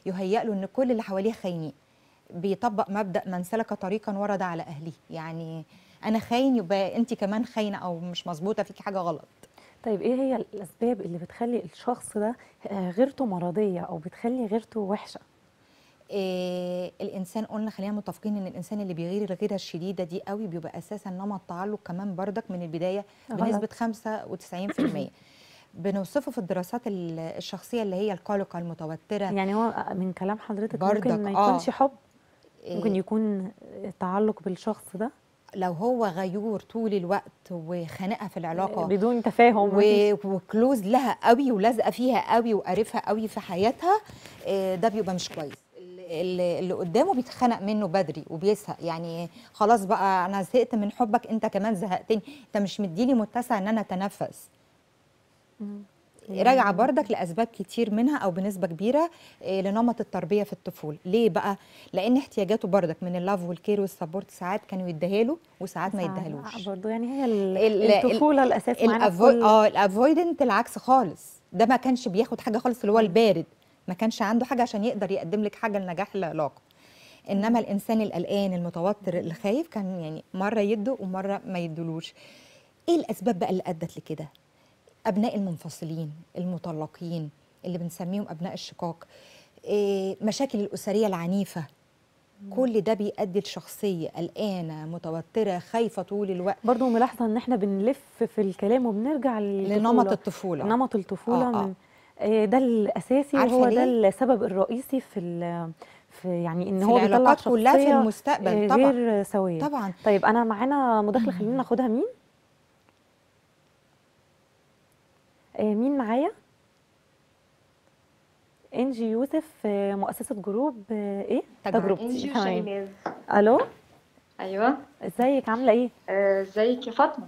يهيأ له ان كل اللي حواليه خاينين بيطبق مبدأ من سلك طريقا ورد على اهله يعني انا خاين يبقى انت كمان خاينه او مش مظبوطه فيكي حاجه غلط طيب ايه هي الاسباب اللي بتخلي الشخص ده آه، غيرته مرضيه او بتخلي غيرته وحشه إيه الانسان قلنا خلينا متفقين ان الانسان اللي بيغير الغيره الشديده دي قوي بيبقى اساسا نمط تعلق كمان بردك من البدايه غلط. بنسبه 95% بنوصفه في الدراسات ال- الشخصيه اللي هي القلقه المتوتره يعني هو من كلام حضرتك بردك، ممكن ما آه. يكونش حب إيه، ممكن يكون تعلق بالشخص ده لو هو غيور طول الوقت وخانقها في العلاقه بدون تفاهم و- وكلوز لها قوي ولازقه فيها قوي وقرفها قوي في حياتها آه، ده بيبقى مش كويس اللي- اللي اللي قدامه بيتخنق منه بدري وبيزهق يعني خلاص بقى انا زهقت من حبك انت كمان زهقتني انت مش مديني متسع ان انا اتنفس مم. راجعه بردك لاسباب كتير منها او بنسبه كبيره آه، لنمط التربيه في الطفوله ليه بقى لان احتياجاته بردك من اللاف والكير والسبورت ساعات كانوا يديها له وساعات ما يديهالوش برضه يعني هي ال- ال- الطفوله الاساس معانا في الأفو- كل اه الافويدنت العكس خالص ده ما كانش بياخد حاجه خالص اللي هو البارد ما كانش عنده حاجه عشان يقدر يقدم لك حاجه لنجاح العلاقه انما الانسان القلقان المتوتر الخايف كان يعني مره يده ومره ما يدلوش ايه الاسباب بقى اللي ادت لكده ابناء المنفصلين المطلقين اللي بنسميهم ابناء الشقاق إيه مشاكل الاسريه العنيفه كل ده بيؤدي لشخصيه قلقانه متوتره خايفه طول الوقت برضه ملاحظه ان احنا بنلف في الكلام وبنرجع لنمط الطفوله نمط الطفوله آه، آه. من آه، ده الاساسي عارفة وهو ليه؟ ده السبب الرئيسي في ال- في يعني ان في هو بيطلع العلاقات كلها في شخصية، المستقبل آه، طبعا غير سويه طبعا طيب انا معانا مداخله خلينا ناخدها مين آه، مين معايا انجي يوسف آه، مؤسسه جروب آه، ايه تجربتي. تجربتي انجي تمام وشيماء الو ايوه ازيك عامله ايه آه، ازيك يا فاطمه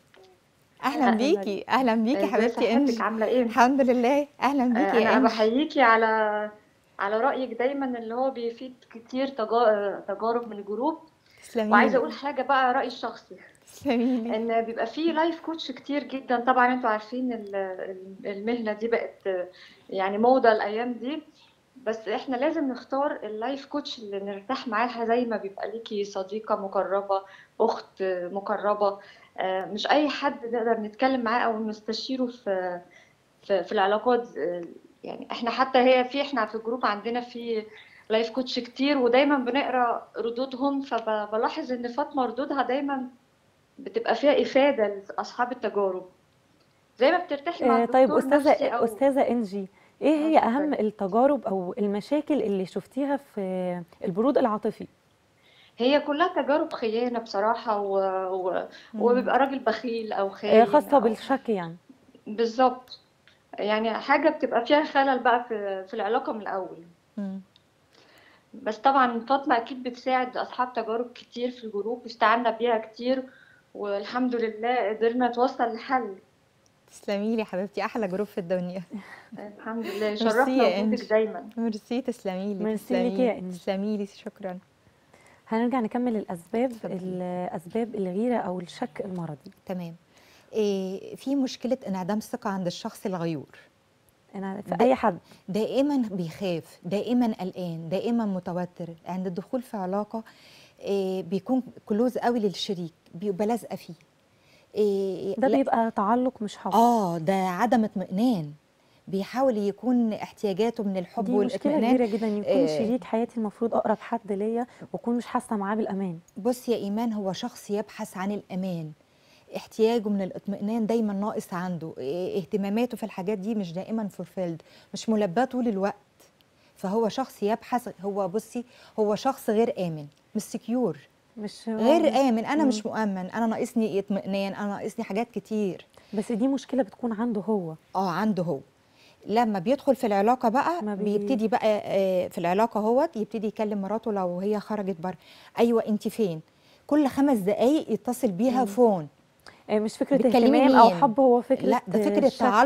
اهلا أهلا بيكي اهلا بيكي ازاي حبيبتي صحتك انجي عامله ايه الحمد لله اهلا آه، بيكي يا انا انجي بحييكي على على رايك دايما اللي هو بيفيد كتير تجا- تجارب من الجروب تسلمي وعايزه لي اقول حاجه بقى رايي الشخصي تسلمي لي ان بيبقى فيه لايف كوتش كتير جدا طبعا انتوا عارفين ال- ال- المهنه دي بقت آه، يعني موضه الايام دي بس احنا لازم نختار اللايف كوتش اللي نرتاح معاها زي ما بيبقى ليكي صديقه مقربه اخت مقربه آه، مش اي حد نقدر نتكلم معاه او نستشيره في في, في العلاقات آه، يعني احنا حتى هي في احنا في الجروب عندنا في لايف كوتش كتير ودايما بنقرا ردودهم فبلاحظ ان فاطمه ردودها دايما بتبقى فيها افاده لاصحاب التجارب زي ما بترتاحي مع آه، طيب الدكتور نفسي استاذه او استاذه انجي ايه آه، هي اهم اتفضلي. التجارب او المشاكل اللي شفتيها في البرود العاطفي هي كلها تجارب خيانه بصراحه و... و... مم. وبيبقى راجل بخيل او آه، خاين خاصه أو... بالشك يعني بالظبط يعني حاجه بتبقى فيها خلل بقى في في العلاقه من الاول مم. بس طبعا فاطمه اكيد بتساعد اصحاب تجارب كتير في الجروب واستعنا بيها كتير والحمد لله قدرنا نتوصل لحل تسلمي لي حبيبتي احلى جروب في الدنيا الحمد لله ميرسي شرفنا يا إنجي. وجودك دايما ميرسي تسلمي لي ميرسي تسلمي ليكي يا لي إنجي. تسلمي لي شكرا هنرجع نكمل الاسباب اتفضلي. الاسباب الغيره او الشك المرضي تمام إيه في مشكله انعدام الثقه عند الشخص الغيور انا في ده- اي حد دائما بيخاف دائما قلقان دائما متوتر عند الدخول في علاقه إيه بيكون كلوز قوي للشريك بيبقى لازقه فيه إيه ده لا- بيبقى تعلق مش حب اه ده عدم اطمئنان بيحاول يكون احتياجاته من الحب دي مشكله والاطمئنان كبيره جدا يكون آه. شريك حياتي المفروض اقرب حد ليا واكون مش حاسه معاه بالامان بص يا ايمان هو شخص يبحث عن الامان احتياجه من الاطمئنان دايما ناقص عنده إيه، اهتماماته في الحاجات دي مش دائما فولفيلد مش ملباه طول الوقت فهو شخص يبحث هو بصي هو شخص غير امن مش سكيور مش غير امن انا مم. مش مؤمن انا ناقصني اطمئنان انا ناقصني حاجات كتير بس دي مشكله بتكون عنده هو اه عنده هو لما بيدخل في العلاقه بقى ما بي- بيبتدي بقى آه، في العلاقه هو يبتدي يكلم مراته لو هي خرجت بره ايوه انت فين كل خمس دقايق يتصل بيها مم. فون آه، مش فكره بتكلمي اهتمام او مين؟ حب هو فكره لا ده فكره الشك. تعلق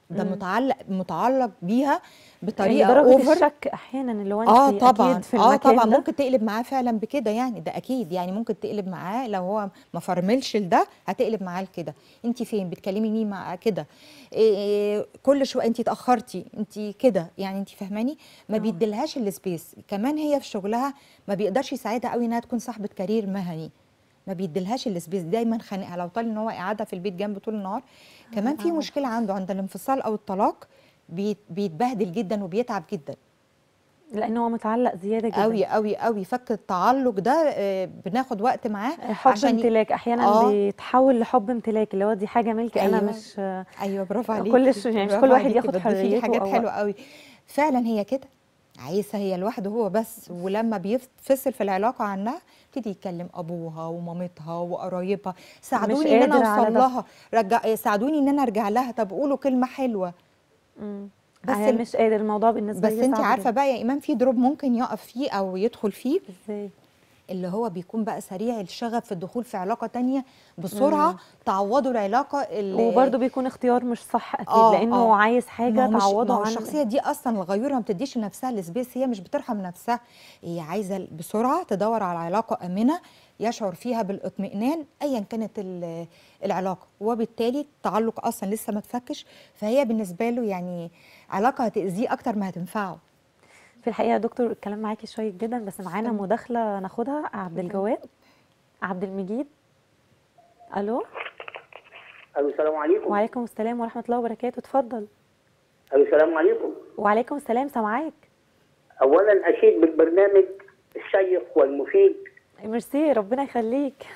ده مم. متعلق متعلق بيها يعني بطريقه درجه اوفر الشك احيانا اللي هو انت اه طبعا اكيد في اه المكان طبعا ده ممكن تقلب معاه فعلا بكده يعني ده اكيد يعني ممكن تقلب معاه لو هو ما فرملش لده هتقلب معاه لكده انت فين بتكلمي مين مع كده إيه كل شويه انت اتاخرتي انت كده يعني انت فاهماني ما آه. بيديلهاش السبيس كمان هي في شغلها ما بيقدرش يساعدها قوي انها تكون صاحبه كارير مهني ما بيديلهاش السبيس دايما خانقها لو طال ان هو قاعدها في البيت جنبه طول النهار كمان في آه. مشكله عنده عند الانفصال او الطلاق بيت- بيتبهدل جدا وبيتعب جدا لان هو متعلق زياده جدا قوي قوي قوي فك التعلق ده آه، بناخد وقت معاه حب عشان ي- امتلاك احيانا آه. بيتحول لحب امتلاك اللي هو دي حاجه ملكي انا أيوة. مش ايوه برافو عليكي كل شو- يعني مش برافو كل واحد عليكي، ياخد بتضيفي لي حريته حاجات أو حلوه قوي فعلا هي كده عايزه هي لوحده هو بس ولما بيفصل في العلاقه عنها يبتدي يتكلم ابوها ومامتها وقرايبها ساعدوني ان انا قادر على اوصل ده. لها رجع ساعدوني ان انا ارجع لها طب قولوا كلمه حلوه مم. بس بس ال- مش قادر الموضوع بالنسبه بس لي انت صعب عارفه جداً. بقى يا ايمان في دروب ممكن يقف فيه او يدخل فيه ازاي اللي هو بيكون بقى سريع الشغف في الدخول في علاقه تانية بسرعه مم. تعوضوا العلاقه اللي وبرده بيكون اختيار مش صح اكيد آه، لانه آه. عايز ما حاجه هو مش- تعوضه ما هو عن الشخصيه دي اصلا الغيوره ما بتديش لنفسها السبيس هي مش بترحم نفسها هي عايزه بسرعه تدور على علاقه امنه يشعر فيها بالاطمئنان ايا كانت ال- العلاقه وبالتالي التعلق اصلا لسه ما اتفكش فهي بالنسبه له يعني علاقه هتاذيه اكتر ما هتنفعه في الحقيقه يا دكتور الكلام معاكي شويه جدا بس معانا اتفضلي. مداخله ناخدها عبد الجواد عبد المجيد الو الو السلام عليكم وعليكم السلام ورحمه الله وبركاته اتفضل الو السلام عليكم وعليكم السلام سامعاك اولا اشيد بالبرنامج الشيق والمفيد ميرسي ربنا يخليك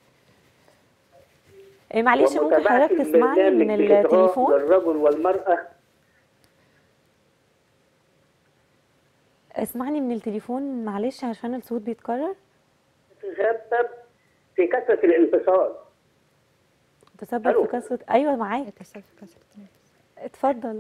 إيه معلش ممكن ومتابعة حضرتك تسمعني البرنامج من بإصغاء التليفون للرجل والمرأة اسمعني من التليفون معلش عشان الصوت بيتكرر تسبب في كثرة الانفصال تسبب ألو. في كسرة ايوه معاك يتسبب في كسرة النفس. اتفضل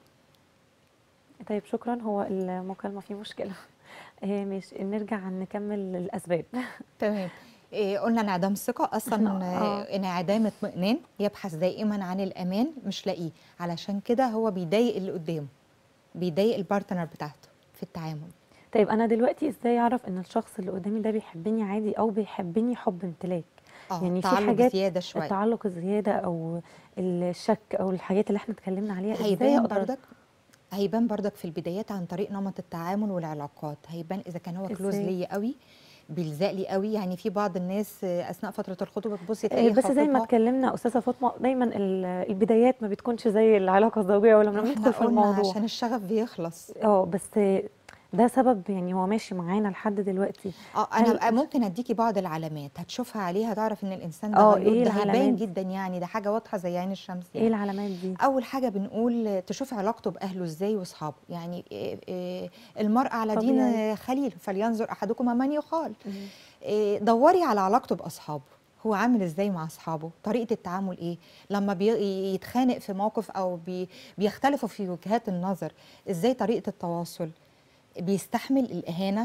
طيب شكرا هو المكالمة فيه مشكلة إيه مش نرجع نكمل الأسباب تمام إيه قلنا انعدام الثقة أصلا آه. آه. انعدام اطمئنان يبحث دائما عن الأمان مش لاقيه علشان كده هو بيضايق اللي قدامه بيضايق البارتنر بتاعته في التعامل طيب أنا دلوقتي إزاي أعرف إن الشخص اللي قدامي ده بيحبني عادي أو بيحبني حب امتلاك اه يعني في تعلق حاجات زيادة شوية التعلق الزيادة أو الشك أو الحاجات اللي احنا اتكلمنا عليها إزاي هيبان أقدر بردك هيبان بردك في البدايات عن طريق نمط التعامل والعلاقات هيبان اذا كان هو كلوز إزاي؟ ليا قوي بيلزق لي قوي يعني في بعض الناس آه، اثناء فتره الخطوبه تبصي إيه تلاقيه بس زي ما خاطبها. اتكلمنا أستاذة فاطمة دايما ال- البدايات ما بتكونش زي العلاقة الزوجية ولا لما احنا بندخل في قلنا الموضوع عشان الشغف بيخلص اه بس ده سبب يعني هو ماشي معانا لحد دلوقتي اه هل- انا بقى ممكن اديكي بعض العلامات هتشوفها عليها تعرف ان الانسان ده اه، غيور ايه ده هيبان العلامات؟ جدا يعني ده حاجه واضحه زي عين الشمس ايه يعني. العلامات دي اول حاجه بنقول تشوف علاقته باهله ازاي واصحابه يعني إيه إيه المرء على دين طبيعي. خليل فلينظر احدكم من يخال إيه، دوري على علاقته باصحابه هو عامل ازاي مع اصحابه طريقه التعامل ايه لما بي يتخانق في موقف او بي بيختلفوا في وجهات النظر ازاي طريقه التواصل بيستحمل الاهانه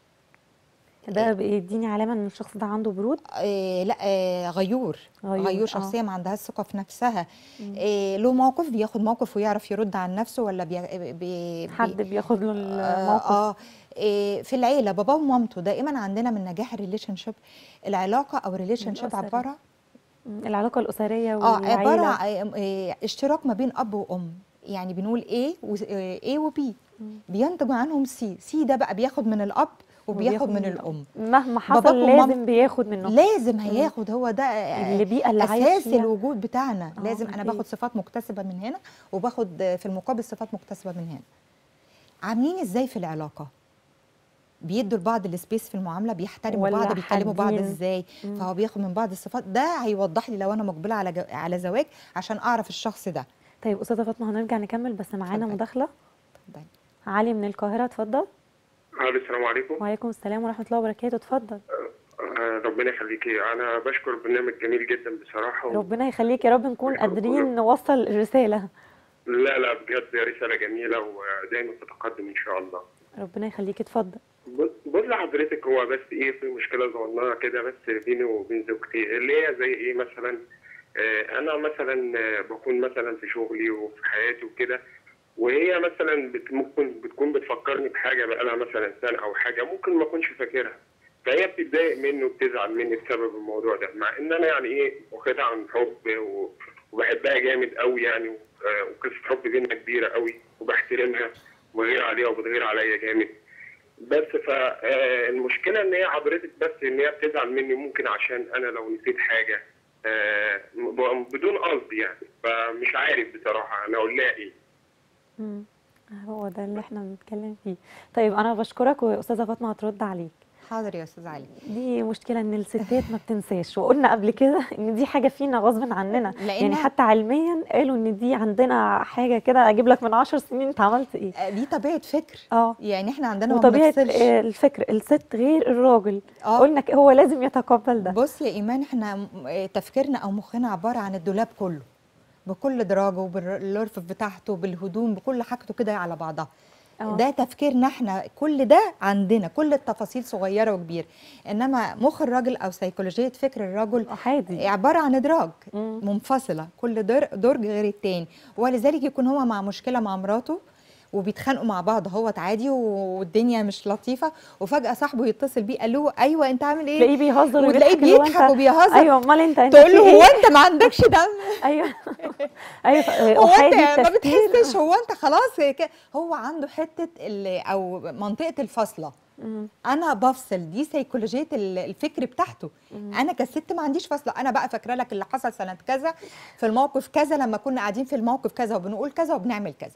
ده بيديني علامه ان الشخص ده عنده برود إيه لا إيه غيور غيور، غيور, آه. غيور شخصيه ما عندهاش ثقه في نفسها إيه له موقف بياخد موقف ويعرف يرد عن نفسه ولا بي بي حد بياخد له آه, الموقف اه إيه في العيله باباه ومامته دائما عندنا من نجاح الريليشن شيب العلاقه او الريليشن شيب الأسري. عباره مم، العلاقه الاسريه اه عباره والعيله عن إيه اشتراك ما بين اب وام يعني بنقول ايه و A وبي بينتج عنهم سي سي ده بقى بياخد من الاب وبياخد من الام مهما باباك حصل ومام- لازم بياخد منه لازم هياخد هو ده آه، البيئة اللي عايش اساس فيها. الوجود بتاعنا آه، لازم انا أكيد. باخد صفات مكتسبه من هنا وباخد آه، في المقابل صفات مكتسبه من هنا عاملين ازاي في العلاقه بيدوا لبعض السبيس في المعامله بيحترموا ولا بعض بيكلموا بعض حادين. ازاي مم. فهو بياخد من بعض الصفات ده هيوضح لي لو انا مقبله على جو... على زواج عشان اعرف الشخص ده طيب استاذه فاطمه هنرجع نكمل بس معانا اتفضلي. مداخله اتفضلي. علي من القاهره اتفضل الو السلام عليكم وعليكم السلام ورحمه الله وبركاته اتفضل آه، ربنا يخليكي انا بشكر برنامج جميل جدا بصراحه و... ربنا يخليك يا رب نكون قادرين نوصل الرساله لا لا بجد رساله جميله ودايما في تقدم ان شاء الله ربنا يخليك اتفضل بص بص لحضرتك هو بس ايه في مشكله صغننه كده بس بيني وبين زوجتي اللي هي زي ايه مثلا آه، انا مثلا آه، بكون مثلا في شغلي وفي حياتي وكده وهي مثلا بت- ممكن بتكون بتفكرني بحاجه بقالها مثلا سنه او حاجه ممكن ما اكونش فاكرها فهي بتتضايق مني وبتزعل مني بسبب الموضوع ده مع ان انا يعني ايه واخدها عن حب و- وبحبها جامد قوي يعني و- آه، وقصه حب بينا كبيره قوي وبحترمها وبغير عليها وبتغير عليا جامد بس فالمشكله ان هي حضرتك بس ان هي بتزعل مني ممكن عشان انا لو نسيت حاجه آه، ب- بدون قصد يعني فمش عارف بصراحه انا اقول لها ايه مم. هو ده اللي احنا بنتكلم فيه طيب انا بشكرك واستاذه فاطمه هترد عليك حاضر يا استاذ علي دي مشكله ان الستات ما بتنساش وقلنا قبل كده ان دي حاجه فينا غصب عننا يعني لأنها- حتى علميا قالوا ان دي عندنا حاجه كده اجيب لك من عشر سنين انت عملت ايه آه، دي طبيعه فكر اه يعني احنا عندنا ما وطبيعه بنفصلش آه، الفكر الست غير الراجل آه. قلنا ك- هو لازم يتقبل ده بص يا ايمان احنا م- آه، تفكيرنا او مخنا عباره عن الدولاب كله بكل دراجه وبالرفف بتاعته بالهدوم بكل حاجته كده على بعضها آه. ده تفكيرنا احنا كل ده عندنا كل التفاصيل صغيره وكبيره انما مخ الراجل او سيكولوجيه فكر الرجل عادي عباره عن ادراج مم. منفصله كل در درج غير التاني ولذلك يكون هو مع مشكله مع مراته وبيتخانقوا مع بعض اهوت عادي والدنيا مش لطيفه وفجاه صاحبه يتصل بيه قال له ايوه انت عامل ايه تلاقيه بيهزر وتلاقيه وبيضحك اللي هو بيضحك انت- وبيهزر ايوه امال انت انت تقول في له إيه؟ هو انت ما عندكش دم ايوه ايوه آه، هو أحادي انت ما التفكير. بتحسش هو انت خلاص ك- هو عنده حته ال- او منطقه الفاصله مم. انا بفصل دي سيكولوجيه ال- الفكر بتاعته انا كست ما عنديش فاصله انا بقى فاكره لك اللي حصل سنه كذا في الموقف كذا لما كنا قاعدين في الموقف كذا وبنقول كذا وبنعمل كذا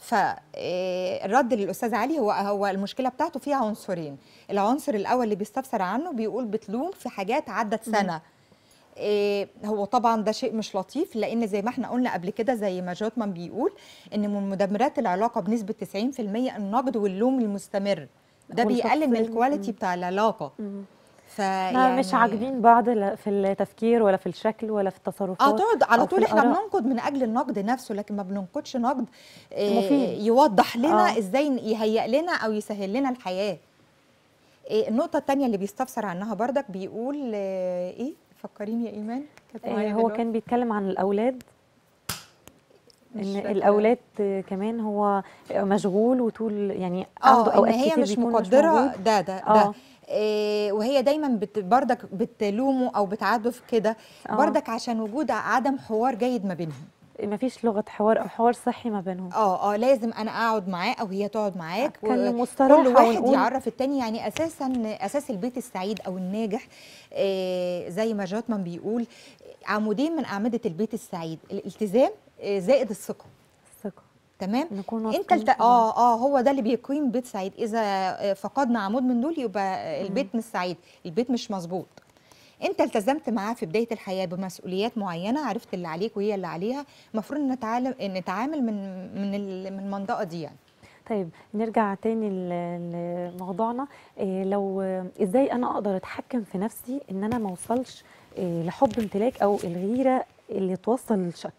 فالرد للاستاذ علي هو هو المشكله بتاعته فيها عنصرين العنصر الاول اللي بيستفسر عنه بيقول بتلوم في حاجات عدت سنه إيه هو طبعا ده شيء مش لطيف لان زي ما احنا قلنا قبل كده زي ما جوتمان بيقول ان من مدمرات العلاقه بنسبه 90% النقد واللوم المستمر ده بيقلل من والشخصية. الكواليتي مم. بتاع العلاقه مم. فيعني ما مش عاجبين بعض لا في التفكير ولا في الشكل ولا في التصرفات اه تقعد على أو في طول احنا الآراء. بننقد من اجل النقد نفسه لكن ما بننقدش نقد آه، مفيد. يوضح لنا آه. ازاي يهيئ لنا او يسهل لنا الحياه آه، النقطه الثانيه اللي بيستفسر عنها بردك بيقول آه، ايه فكريني يا ايمان كانت آه، معايا هو دلوقتي. كان بيتكلم عن الاولاد مش ان فاكرة. الاولاد آه، كمان هو مشغول وطول يعني عنده اه ان اوقات هي كتير مش بيكون مقدره موجود. ده ده آه. ده إيه وهي دايما بت بردك بتلومه او بتعاتبه في كده آه. بردك عشان وجود عدم حوار جيد ما بينهم مفيش لغه حوار او حوار صحي ما بينهم اه اه لازم انا اقعد معاه او هي تقعد معاك أتكلم و- مستراحة كل واحد ونقول- يعرف التاني يعني اساسا اساس البيت السعيد او الناجح آه زي ما جوتمان بيقول عمودين من اعمده البيت السعيد الالتزام آه زائد الثقه الثقه تمام نكون انت واثقين الت... في بعض. اه اه هو ده اللي بيقيم بيت سعيد اذا آه، فقدنا عمود من دول يبقى البيت مش سعيد البيت مش مظبوط انت التزمت معاه في بدايه الحياه بمسؤوليات معينه عرفت اللي عليك وهي اللي عليها المفروض نتعامل نتعامل من من ال- من المنطقه دي يعني طيب نرجع تاني ل- لموضوعنا إيه لو ازاي انا اقدر اتحكم في نفسي ان انا ما اوصلش إيه لحب امتلاك او الغيره اللي توصل للشك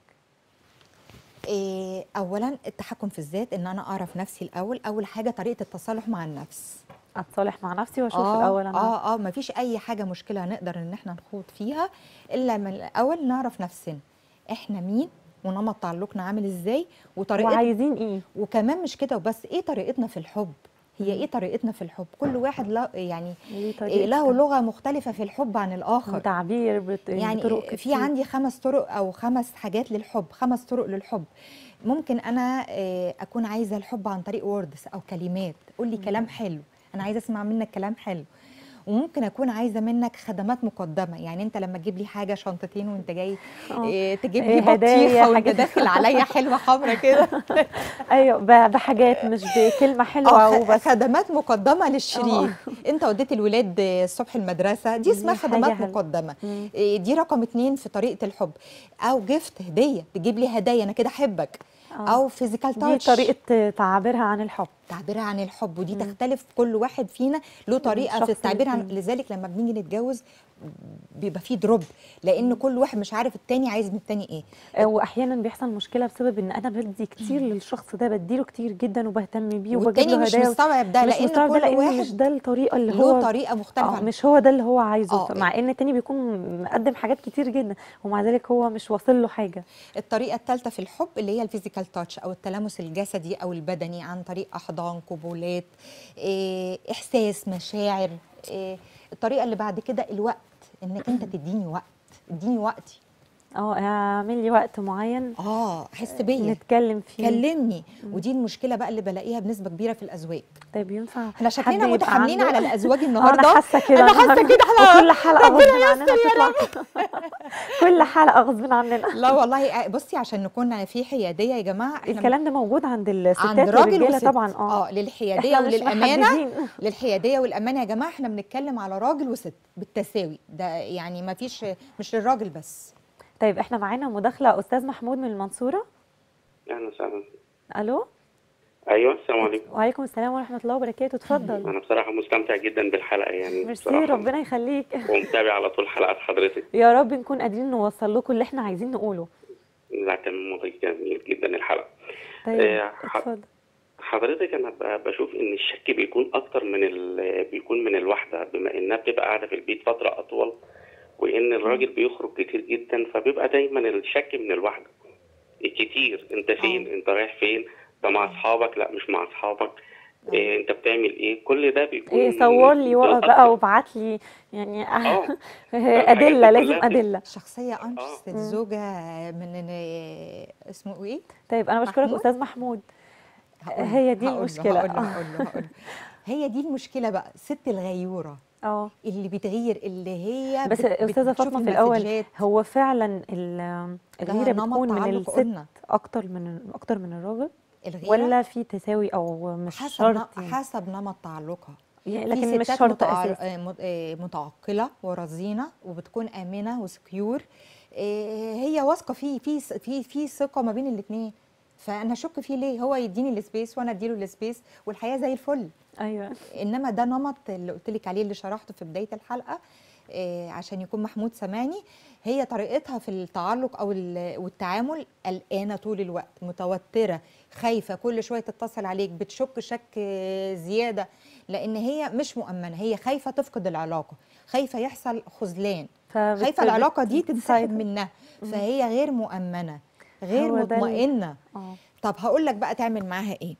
إيه اولا التحكم في الذات ان انا اعرف نفسي الاول اول حاجه طريقه التصالح مع النفس اتصالح مع نفسي واشوف آه الاول انا اه اه مفيش اي حاجه مشكله نقدر ان احنا نخوض فيها الا من الاول نعرف نفسنا احنا مين ونمط تعلقنا عامل ازاي وطريقتنا وعايزين ايه وكمان مش كده وبس ايه طريقتنا في الحب هي ايه طريقتنا في الحب كل واحد له يعني ليه إيه طريقة له لغه مختلفه في الحب عن الاخر وتعبير بت... يعني بطرق في كتير. عندي خمس طرق او خمس حاجات للحب خمس طرق للحب ممكن انا آه، اكون عايزه الحب عن طريق ووردز او كلمات قول لي كلام حلو انا عايزه اسمع منك كلام حلو وممكن اكون عايزه منك خدمات مقدمه يعني انت لما تجيب لي حاجه شنطتين وانت جاي آه. إيه تجيب إيه، لي هدايا، بطيخه وانت حاجات. داخل عليا حلوه حمرا كده ايوه ب- بحاجات مش بكلمه حلوه اه خ- وبس خدمات مقدمه للشريك انت وديت الولاد الصبح المدرسه دي دي اسمها حاجة خدمات حلوة. مقدمه مم. إيه دي رقم اتنين في طريقه الحب او جفت هديه تجيب لي هدايا انا كده احبك آه. او فيزيكال دي تاتش طريقه تعبيرها عن الحب تعبيرها عن الحب ودي تختلف كل واحد فينا له طريقه شخص في التعبير عن للتاني. لذلك لما بنيجي نتجوز بيبقى فيه دروب لان كل واحد مش عارف التاني عايز من التاني ايه آه، واحيانا بيحصل مشكله بسبب ان انا بدي كتير للشخص ده بديله كتير جدا وبهتم بيه وبجيب والتاني له مش هدايا مستوعب ده مش لان مستوعب ده كل لان واحد مش ده الطريقه اللي له هو طريقه مختلفه اه عن مش هو ده اللي هو عايزه آه، مع ان التاني بيكون مقدم حاجات كتير جدا ومع ذلك هو مش واصل له حاجه الطريقة الثالثة في الحب اللي هي الفيزيكال تاتش أو التلامس الجسدي أو البدني عن طريق أحضان قبولات إيه، إحساس مشاعر إيه، الطريقة اللي بعد كده الوقت إنك أنت تديني وقت اديني وقتي اه اعمل لي وقت معين اه حس بيا نتكلم فيه كلمني ودي المشكله بقى اللي بلاقيها بنسبه كبيره في الازواج طيب ينفع احنا شكلنا حد يبقى متحاملين عنده- على الازواج آه، النهارده انا حاسه كده انا حاسه النهاردة. كده احنا وكل حلقه غصب ربنا عننا بتطلع كل حلقه غصب عننا لا والله بصي عشان نكون في حياديه يا جماعه احنا الكلام ده موجود عند الستات عند راجل والرجاله وست طبعا اه اه للحياديه إحنا مش وللامانه محددين. للحياديه والامانه يا جماعه احنا بنتكلم على راجل وست بالتساوي ده يعني ما فيش مش للراجل بس طيب احنا معانا مداخله استاذ محمود من المنصوره اهلا وسهلا الو ايوه السلام عليكم وعليكم السلام ورحمه الله وبركاته اتفضل انا بصراحه مستمتع جدا بالحلقه يعني ميرسي بصراحة. ربنا يخليك ومتابع على طول حلقات حضرتك يا رب نكون قادرين نوصل لكم اللي احنا عايزين نقوله لا كان موضوع جميل جدا الحلقه طيب آه، ح- اتفضل حضرتك انا ب- بشوف ان الشك بيكون اكتر من ال... بيكون من الواحده بما انها بتبقى قاعده في البيت فتره اطول وان الراجل بيخرج كتير جدا فبيبقى دايما الشك من الواحده كتير انت فين آه. انت رايح فين انت مع اصحابك لا مش مع اصحابك إيه انت بتعمل ايه كل ده بيكون ايه صور لي بيكون بقى, بقى أكتر. وابعت لي يعني اه ادله الحاجات دي لازم كلها ادله شخصيه انشست آه. الزوجه من اسمه ايه طيب انا بشكرك محمود؟ استاذ محمود هقول له- هي دي هقول له- المشكلة. هقول له هقول له هقول له. هي دي المشكله بقى ست الغيوره اه اللي بتغير اللي هي بس بت- استاذه بتشوف فاطمه في الاول المسجات. هو فعلا ال- الغيره نمط بتكون من تعلق الست قلنا. اكتر من اكتر من الراجل الغيرة ولا في تساوي او مش حسب شرط ن- يعني. حسب نمط تعلقها يعني في لكن مش ستات شرط متع- اساسي آه، مت- آه، متعقله ورزينه وبتكون امنه وسكيور آه، هي واثقه فيه في س- في في ثقه ما بين الاثنين فانا اشك فيه ليه هو يديني السبيس وانا اديله السبيس والحياه زي الفل ايوه انما ده نمط اللي قلت لك عليه اللي شرحته في بدايه الحلقه آه، عشان يكون محمود سامعني هي طريقتها في التعلق او ال- والتعامل قلقانه طول الوقت متوتره خايفه كل شويه تتصل عليك بتشك شك آه، زياده لان هي مش مؤمنه هي خايفه تفقد العلاقه خايفه يحصل خذلان فبت- خايفه العلاقه دي بت- تنسحب بتساعد- منها فهي غير مؤمنه غير هو ده ال- مطمئنه اه طب هقول لك بقى تعمل معاها ايه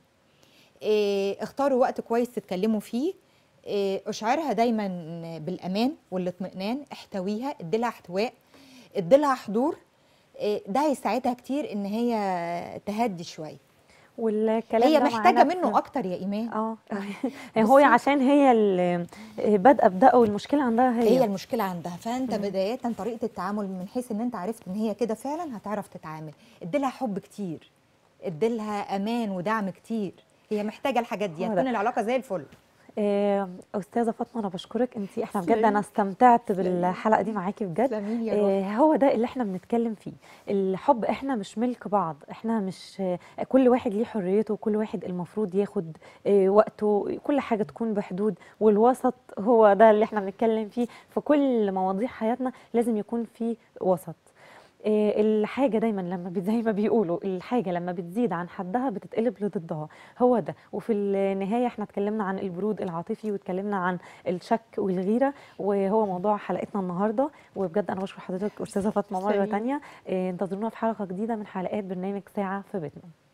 إيه اختاروا وقت كويس تتكلموا فيه إيه اشعرها دايما بالامان والاطمئنان احتويها اديلها احتواء اديلها حضور إيه ده هيساعدها كتير ان هي تهدي شويه والكلام هي ده محتاجه معانا في- منه اكتر يا ايمان اه يعني هو بصي. عشان هي اللي بادئه بده والمشكله عندها هي هي المشكله عندها فانت بدايه طريقه التعامل من حيث ان انت عرفت ان هي كده فعلا هتعرف تتعامل اديلها حب كتير اديلها امان ودعم كتير هي محتاجه الحاجات دي هو ده. هتكون العلاقه زي الفل آه، استاذه فاطمه انا بشكرك انت احنا بجد تسلمي. انا استمتعت بالحلقه دي معاكي بجد تسلمي يا روح. آه، هو ده اللي احنا بنتكلم فيه الحب احنا مش ملك بعض احنا مش آه، كل واحد ليه حريته وكل واحد المفروض ياخد آه، وقته كل حاجه تكون بحدود والوسط هو ده اللي احنا بنتكلم فيه في كل مواضيع حياتنا لازم يكون في وسط آه، الحاجة دايما لما بت- زي ما بيقولوا الحاجة لما بتزيد عن حدها بتتقلب لضدها هو ده وفي النهاية احنا اتكلمنا عن البرود العاطفي واتكلمنا عن الشك والغيرة وهو موضوع حلقتنا النهاردة وبجد أنا بشكر حضرتك أستاذة فاطمة مرة تسلمي. تانية آه، انتظرونا في حلقة جديدة من حلقات برنامج ساعة في بيتنا